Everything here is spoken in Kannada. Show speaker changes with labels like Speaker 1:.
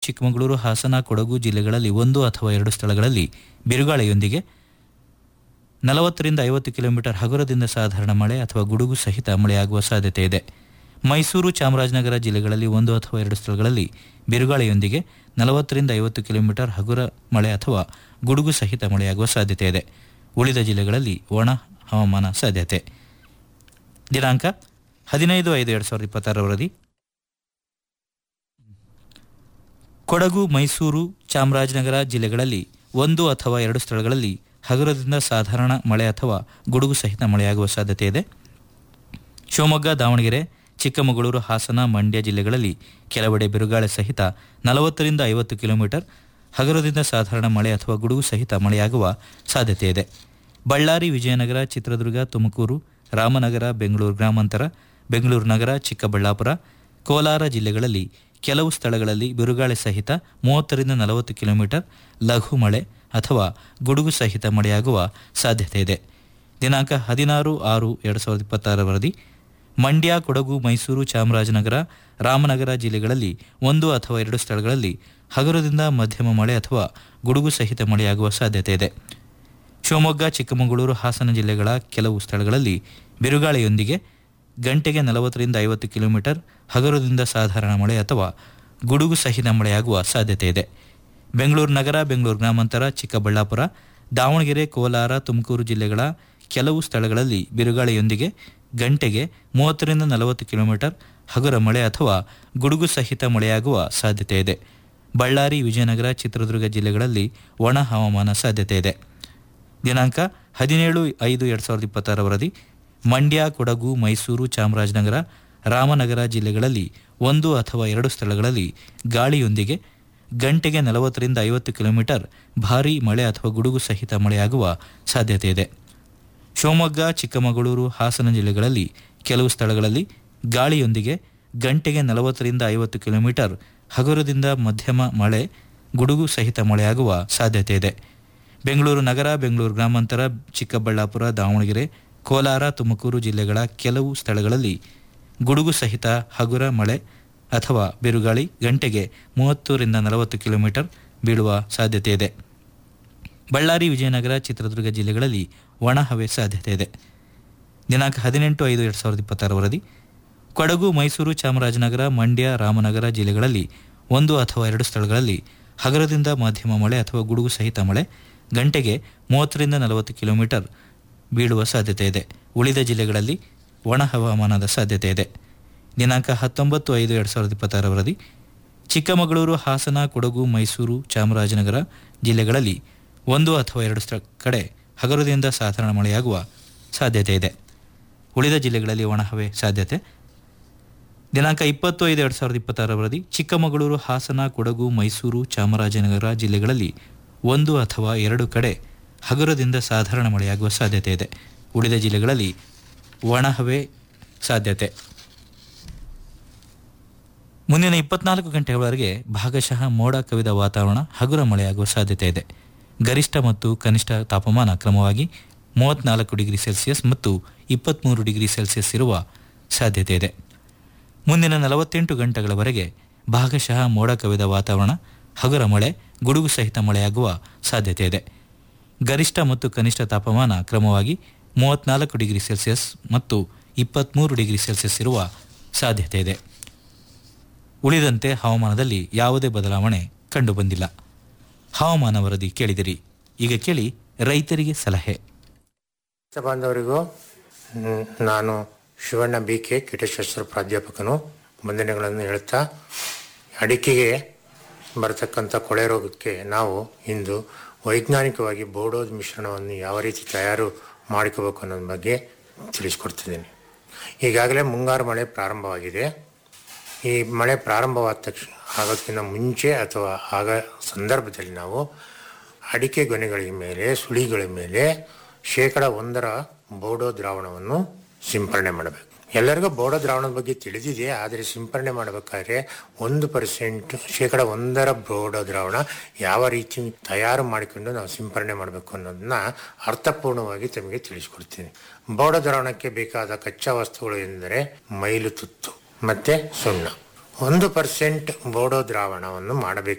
Speaker 1: ಚಿಕ್ಕಮಗಳೂರು ಹಾಸನ ಕೊಡಗು ಜಿಲ್ಲೆಗಳಲ್ಲಿ ಒಂದು ಅಥವಾ ಎರಡು ಸ್ಥಳಗಳಲ್ಲಿ ಬಿರುಗಾಳಿಯೊಂದಿಗೆ ನಲವತ್ತರಿಂದ ಐವತ್ತು ಕಿಲೋಮೀಟರ್ ಹಗುರದಿಂದ ಸಾಧಾರಣ ಮಳೆ ಅಥವಾ ಗುಡುಗು ಸಹಿತ ಮಳೆಯಾಗುವ ಸಾಧ್ಯತೆ ಇದೆ ಮೈಸೂರು ಚಾಮರಾಜನಗರ ಜಿಲ್ಲೆಗಳಲ್ಲಿ ಒಂದು ಅಥವಾ ಎರಡು ಸ್ಥಳಗಳಲ್ಲಿ ಬಿರುಗಾಳಿಯೊಂದಿಗೆ ನಲವತ್ತರಿಂದ ಐವತ್ತು ಕಿಲೋಮೀಟರ್ ಹಗುರ ಮಳೆ ಅಥವಾ ಗುಡುಗು ಸಹಿತ ಮಳೆಯಾಗುವ ಸಾಧ್ಯತೆ ಇದೆ ಉಳಿದ ಜಿಲ್ಲೆಗಳಲ್ಲಿ ಒಣ ಹವಾಮಾನ ಸಾಧ್ಯತೆ ದಿನಾಂಕ ಹದಿನೈದು ಐದು ಎರಡು ಸಾವಿರದ ಇಪ್ಪತ್ತಾರ ವರದಿ ಕೊಡಗು ಮೈಸೂರು ಚಾಮರಾಜನಗರ ಜಿಲ್ಲೆಗಳಲ್ಲಿ ಒಂದು ಅಥವಾ ಎರಡು ಸ್ಥಳಗಳಲ್ಲಿ ಹಗುರದಿಂದ ಸಾಧಾರಣ ಮಳೆ ಅಥವಾ ಗುಡುಗು ಸಹಿತ ಮಳೆಯಾಗುವ ಸಾಧ್ಯತೆ ಇದೆ ಶಿವಮೊಗ್ಗ ದಾವಣಗೆರೆ ಚಿಕ್ಕಮಗಳೂರು ಹಾಸನ ಮಂಡ್ಯ ಜಿಲ್ಲೆಗಳಲ್ಲಿ ಕೆಲವೆಡೆ ಬಿರುಗಾಳಿ ಸಹಿತ ನಲವತ್ತರಿಂದ ಐವತ್ತು ಕಿಲೋಮೀಟರ್ ಹಗುರದಿಂದ ಸಾಧಾರಣ ಮಳೆ ಅಥವಾ ಗುಡುಗು ಸಹಿತ ಮಳೆಯಾಗುವ ಸಾಧ್ಯತೆ ಇದೆ ಬಳ್ಳಾರಿ ವಿಜಯನಗರ ಚಿತ್ರದುರ್ಗ ತುಮಕೂರು ರಾಮನಗರ ಬೆಂಗಳೂರು ಗ್ರಾಮಾಂತರ ಬೆಂಗಳೂರು ನಗರ ಚಿಕ್ಕಬಳ್ಳಾಪುರ ಕೋಲಾರ ಜಿಲ್ಲೆಗಳಲ್ಲಿ ಕೆಲವು ಸ್ಥಳಗಳಲ್ಲಿ ಬಿರುಗಾಳಿ ಸಹಿತ ಮೂವತ್ತರಿಂದ ನಲವತ್ತು ಕಿಲೋಮೀಟರ್ ಲಘು ಮಳೆ ಅಥವಾ ಗುಡುಗು ಸಹಿತ ಮಳೆಯಾಗುವ ಸಾಧ್ಯತೆ ಇದೆ ದಿನಾಂಕ ಹದಿನಾರು ಆರು ಎರಡು ಸಾವಿರದ ಇಪ್ಪತ್ತಾರ ವರದಿ ಮಂಡ್ಯ ಕೊಡಗು ಮೈಸೂರು ಚಾಮರಾಜನಗರ ರಾಮನಗರ ಜಿಲ್ಲೆಗಳಲ್ಲಿ ಒಂದು ಅಥವಾ ಎರಡು ಸ್ಥಳಗಳಲ್ಲಿ ಹಗುರದಿಂದ ಮಧ್ಯಮ ಮಳೆ ಅಥವಾ ಗುಡುಗು ಸಹಿತ ಮಳೆಯಾಗುವ ಸಾಧ್ಯತೆ ಇದೆ ಶಿವಮೊಗ್ಗ ಚಿಕ್ಕಮಗಳೂರು ಹಾಸನ ಜಿಲ್ಲೆಗಳ ಕೆಲವು ಸ್ಥಳಗಳಲ್ಲಿ ಬಿರುಗಾಳಿಯೊಂದಿಗೆ ಗಂಟೆಗೆ ನಲವತ್ತರಿಂದ ಐವತ್ತು ಕಿಲೋಮೀಟರ್ ಹಗುರದಿಂದ ಸಾಧಾರಣ ಮಳೆ ಅಥವಾ ಗುಡುಗು ಸಹಿತ ಮಳೆಯಾಗುವ ಸಾಧ್ಯತೆ ಇದೆ ಬೆಂಗಳೂರು ನಗರ ಬೆಂಗಳೂರು ಗ್ರಾಮಾಂತರ ಚಿಕ್ಕಬಳ್ಳಾಪುರ ದಾವಣಗೆರೆ ಕೋಲಾರ ತುಮಕೂರು ಜಿಲ್ಲೆಗಳ ಕೆಲವು ಸ್ಥಳಗಳಲ್ಲಿ ಬಿರುಗಾಳಿಯೊಂದಿಗೆ ಗಂಟೆಗೆ ಮೂವತ್ತರಿಂದ ನಲವತ್ತು ಕಿಲೋಮೀಟರ್ ಹಗುರ ಮಳೆ ಅಥವಾ ಗುಡುಗು ಸಹಿತ ಮಳೆಯಾಗುವ ಸಾಧ್ಯತೆ ಇದೆ ಬಳ್ಳಾರಿ ವಿಜಯನಗರ ಚಿತ್ರದುರ್ಗ ಜಿಲ್ಲೆಗಳಲ್ಲಿ ಒಣ ಹವಾಮಾನ ಸಾಧ್ಯತೆ ಇದೆ ದಿನಾಂಕ ಹದಿನೇಳು ಐದು ಎರಡು ಸಾವಿರದ ಇಪ್ಪತ್ತಾರ ವರದಿ ಮಂಡ್ಯ ಕೊಡಗು ಮೈಸೂರು ಚಾಮರಾಜನಗರ ರಾಮನಗರ ಜಿಲ್ಲೆಗಳಲ್ಲಿ ಒಂದು ಅಥವಾ ಎರಡು ಸ್ಥಳಗಳಲ್ಲಿ ಗಾಳಿಯೊಂದಿಗೆ ಗಂಟೆಗೆ ನಲವತ್ತರಿಂದ ಐವತ್ತು ಕಿಲೋಮೀಟರ್ ಭಾರೀ ಮಳೆ ಅಥವಾ ಗುಡುಗು ಸಹಿತ ಮಳೆಯಾಗುವ ಸಾಧ್ಯತೆ ಇದೆ ಶಿವಮೊಗ್ಗ ಚಿಕ್ಕಮಗಳೂರು ಹಾಸನ ಜಿಲ್ಲೆಗಳಲ್ಲಿ ಕೆಲವು ಸ್ಥಳಗಳಲ್ಲಿ ಗಾಳಿಯೊಂದಿಗೆ ಗಂಟೆಗೆ ನಲವತ್ತರಿಂದ ಐವತ್ತು ಕಿಲೋಮೀಟರ್ ಹಗುರದಿಂದ ಮಧ್ಯಮ ಮಳೆ ಗುಡುಗು ಸಹಿತ ಮಳೆಯಾಗುವ ಸಾಧ್ಯತೆ ಇದೆ ಬೆಂಗಳೂರು ನಗರ ಬೆಂಗಳೂರು ಗ್ರಾಮಾಂತರ ಚಿಕ್ಕಬಳ್ಳಾಪುರ ದಾವಣಗೆರೆ ಕೋಲಾರ ತುಮಕೂರು ಜಿಲ್ಲೆಗಳ ಕೆಲವು ಸ್ಥಳಗಳಲ್ಲಿ ಗುಡುಗು ಸಹಿತ ಹಗುರ ಮಳೆ ಅಥವಾ ಬಿರುಗಾಳಿ ಗಂಟೆಗೆ ಮೂವತ್ತರಿಂದ ನಲವತ್ತು ಕಿಲೋಮೀಟರ್ ಬೀಳುವ ಸಾಧ್ಯತೆ ಇದೆ ಬಳ್ಳಾರಿ ವಿಜಯನಗರ ಚಿತ್ರದುರ್ಗ ಜಿಲ್ಲೆಗಳಲ್ಲಿ ಒಣ ಹವೆ ಸಾಧ್ಯತೆ ಇದೆ ದಿನಾಂಕ ಹದಿನೆಂಟು ಐದು ಎರಡು ಸಾವಿರದ ಇಪ್ಪತ್ತಾರ ವರದಿ ಕೊಡಗು ಮೈಸೂರು ಚಾಮರಾಜನಗರ ಮಂಡ್ಯ ರಾಮನಗರ ಜಿಲ್ಲೆಗಳಲ್ಲಿ ಒಂದು ಅಥವಾ ಎರಡು ಸ್ಥಳಗಳಲ್ಲಿ ಹಗರದಿಂದ ಮಧ್ಯಮ ಮಳೆ ಅಥವಾ ಗುಡುಗು ಸಹಿತ ಮಳೆ ಗಂಟೆಗೆ ಮೂವತ್ತರಿಂದ ನಲವತ್ತು ಕಿಲೋಮೀಟರ್ ಬೀಳುವ ಸಾಧ್ಯತೆ ಇದೆ ಉಳಿದ ಜಿಲ್ಲೆಗಳಲ್ಲಿ ಒಣ ಹವಾಮಾನದ ಸಾಧ್ಯತೆ ಇದೆ ದಿನಾಂಕ ಹತ್ತೊಂಬತ್ತು ಐದು ಎರಡು ಸಾವಿರದ ಇಪ್ಪತ್ತಾರ ವರದಿ ಚಿಕ್ಕಮಗಳೂರು ಹಾಸನ ಕೊಡಗು ಮೈಸೂರು ಚಾಮರಾಜನಗರ ಜಿಲ್ಲೆಗಳಲ್ಲಿ ಒಂದು ಅಥವಾ ಎರಡು ಸ್ಥಳ ಕಡೆ ಹಗರದಿಂದ ಸಾಧಾರಣ ಮಳೆಯಾಗುವ ಸಾಧ್ಯತೆ ಇದೆ ಉಳಿದ ಜಿಲ್ಲೆಗಳಲ್ಲಿ ಒಣಹವೆ ಸಾಧ್ಯತೆ ದಿನಾಂಕ ಇಪ್ಪತ್ತು ಐದು ಎರಡು ಸಾವಿರದ ಇಪ್ಪತ್ತಾರ ವರದಿ ಚಿಕ್ಕಮಗಳೂರು ಹಾಸನ ಕೊಡಗು ಮೈಸೂರು ಚಾಮರಾಜನಗರ ಜಿಲ್ಲೆಗಳಲ್ಲಿ ಒಂದು ಅಥವಾ ಎರಡು ಕಡೆ ಹಗುರದಿಂದ ಸಾಧಾರಣ ಮಳೆಯಾಗುವ ಸಾಧ್ಯತೆ ಇದೆ ಉಳಿದ ಜಿಲ್ಲೆಗಳಲ್ಲಿ ಒಣಹವೆ ಸಾಧ್ಯತೆ ಮುಂದಿನ ಇಪ್ಪತ್ನಾಲ್ಕು ಗಂಟೆಗಳವರೆಗೆ ಭಾಗಶಃ ಮೋಡ ಕವಿದ ವಾತಾವರಣ ಹಗುರ ಮಳೆಯಾಗುವ ಸಾಧ್ಯತೆ ಇದೆ ಗರಿಷ್ಠ ಮತ್ತು ಕನಿಷ್ಠ ತಾಪಮಾನ ಕ್ರಮವಾಗಿ ಮೂವತ್ನಾಲ್ಕು ಡಿಗ್ರಿ ಸೆಲ್ಸಿಯಸ್ ಮತ್ತು ಇಪ್ಪತ್ತ್ಮೂರು ಡಿಗ್ರಿ ಸೆಲ್ಸಿಯಸ್ ಇರುವ ಸಾಧ್ಯತೆ ಇದೆ ಮುಂದಿನ ನಲವತ್ತೆಂಟು ಗಂಟೆಗಳವರೆಗೆ ಭಾಗಶಃ ಮೋಡ ಕವಿದ ವಾತಾವರಣ ಹಗುರ ಮಳೆ ಗುಡುಗು ಸಹಿತ ಮಳೆಯಾಗುವ ಸಾಧ್ಯತೆ ಇದೆ ಗರಿಷ್ಠ ಮತ್ತು ಕನಿಷ್ಠ ತಾಪಮಾನ ಕ್ರಮವಾಗಿ ಮೂವತ್ನಾಲ್ಕು ಡಿಗ್ರಿ ಸೆಲ್ಸಿಯಸ್ ಮತ್ತು ಇಪ್ಪತ್ತ್ಮೂರು ಡಿಗ್ರಿ ಸೆಲ್ಸಿಯಸ್ ಇರುವ ಸಾಧ್ಯತೆ ಇದೆ ಉಳಿದಂತೆ ಹವಾಮಾನದಲ್ಲಿ ಯಾವುದೇ ಬದಲಾವಣೆ ಕಂಡುಬಂದಿಲ್ಲ ಹವಾಮಾನ ವರದಿ ಕೇಳಿದಿರಿ ಈಗ ಕೇಳಿ ರೈತರಿಗೆ ಸಲಹೆ
Speaker 2: ಬಾಂಧವರಿಗೂ ಮ್, ನಾನು ಶಿವಣ್ಣ ಬಿ ಕೆ ಕೀಟಶಾಸ್ತ್ರ ಪ್ರಾಧ್ಯಾಪಕನು ವಂದನೆಗಳನ್ನು ಹೇಳ್ತಾ ಅಡಿಕೆಗೆ ಬರತಕ್ಕಂಥ ಕೊಳೆ ರೋಗಕ್ಕೆ ನಾವು ಇಂದು ವೈಜ್ಞಾನಿಕವಾಗಿ ಬೋಡೋದ್ ಮಿಶ್ರಣವನ್ನು ಯಾವ ರೀತಿ ತಯಾರು ಮಾಡಿಕೋಬೇಕು ಅನ್ನೋದ್ರ ಬಗ್ಗೆ ತಿಳಿಸ್ಕೊಡ್ತಿದ್ದೀನಿ ಈಗಾಗಲೇ ಮುಂಗಾರು ಮಳೆ ಪ್ರಾರಂಭವಾಗಿದೆ ಈ ಮಳೆ ಪ್ರಾರಂಭವಾದ ತಕ್ಷಣ ಆಗೋದಕ್ಕಿಂತ ಮುಂಚೆ ಅಥವಾ ಆಗ ಸಂದರ್ಭದಲ್ಲಿ ನಾವು ಅಡಿಕೆ ಗೊನೆಗಳ ಮೇಲೆ ಸುಳಿಗಳ ಮೇಲೆ ಶೇಕಡ ಒಂದರ ಬೋಡೋ ದ್ರಾವಣವನ್ನು ಸಿಂಪರಣೆ ಮಾಡಬೇಕು ಎಲ್ಲರಿಗೂ ಬೋಡೋ ದ್ರಾವಣದ ಬಗ್ಗೆ ತಿಳಿದಿದೆ ಆದರೆ ಸಿಂಪರಣೆ ಮಾಡಬೇಕಾದ್ರೆ ಒಂದು ಪರ್ಸೆಂಟ್ ಶೇಕಡ ಒಂದರ ಬೋಡೋ ದ್ರಾವಣ ಯಾವ ರೀತಿ ತಯಾರು ಮಾಡಿಕೊಂಡು ನಾವು ಸಿಂಪರಣೆ ಮಾಡಬೇಕು ಅನ್ನೋದನ್ನ ಅರ್ಥಪೂರ್ಣವಾಗಿ ತಮಗೆ ತಿಳಿಸ್ಕೊಡ್ತೀನಿ ಬೋಡೋ ದ್ರಾವಣಕ್ಕೆ ಬೇಕಾದ ಕಚ್ಚಾ ವಸ್ತುಗಳು ಎಂದರೆ ಮೈಲು ತುತ್ತು ಮತ್ತೆ ಸುಣ್ಣ ಒಂದು ಪರ್ಸೆಂಟ್ ಬೋಡೋ ದ್ರಾವಣವನ್ನು ಮಾಡಬೇಕು